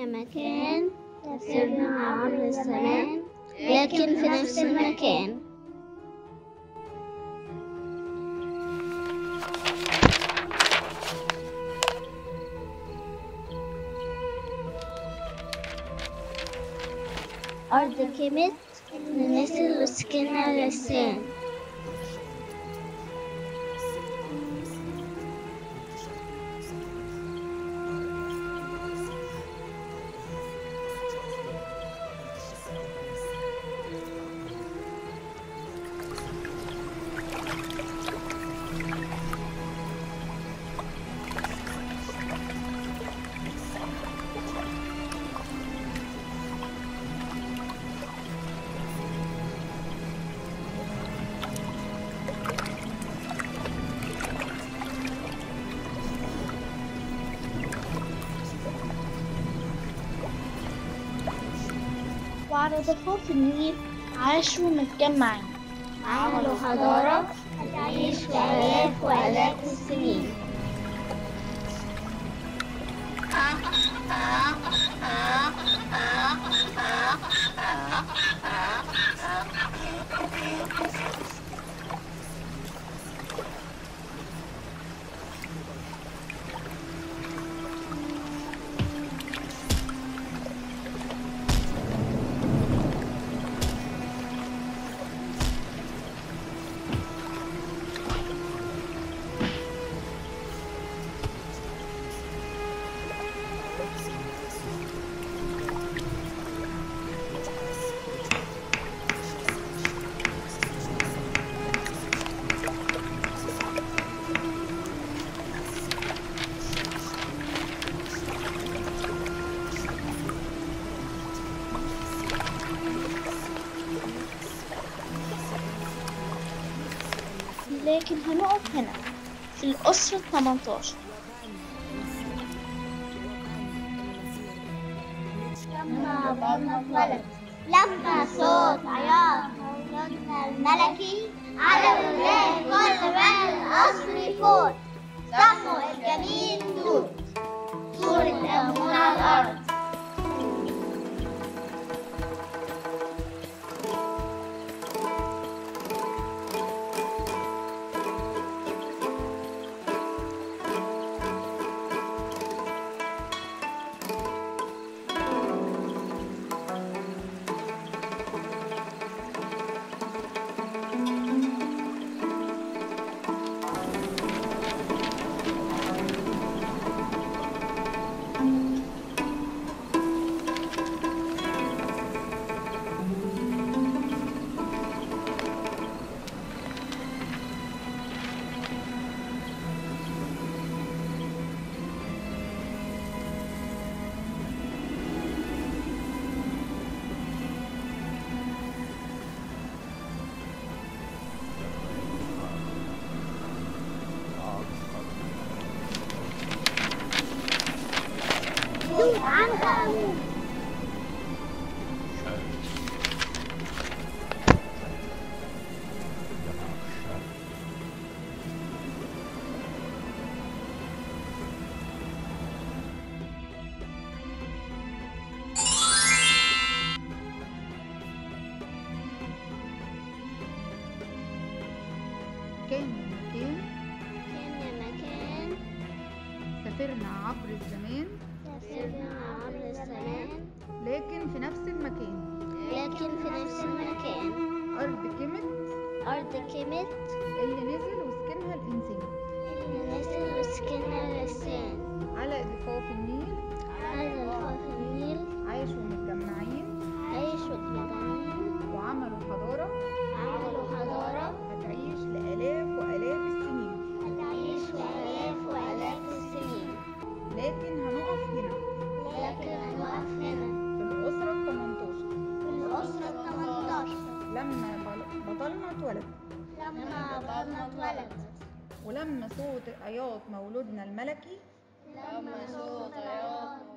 مكان سرنا عبر الزمان لكن في نفس المكان أرض كمت الناس اللي سكنها لسان وعلى ضفاف النيل عاشوا متجمعين عملوا حضارة هتعيش في آلاف وآلاف السنين لكن هنقف هنا في الأسرة 18 لما بابنا اتولد لما صوت عياط مولودنا الملكي على ولاد كل باب القصر يفوت سموا الجميل دود صورة أمون على الأرض دود عنها أمون كان مكان كان يا مكان سافرنا عبر الزمان سافرنا عبر الزمان لكن في نفس المكان لكن في نفس المكان أرض كمت أرض كمت اللي نزل وسكنها الإنسان اللي نزل وسكنها لسان على ضفاف النيل على ضفاف النيل عاشوا متجمعين عيشوا مجمعين وعملوا حضارة عملوا حضارة هتعيش لآلاف وآلاف السنين هتعيش في آلاف وآلاف السنين لكن هنقف هنا لكن هنقف هنا في الأسرة التمنتاشر في الأسرة التمنتاشر لما بل- بطلنا اتولد لما بابنا اتولد ولما صوت عياط مولودنا الملكي لما صوت عياط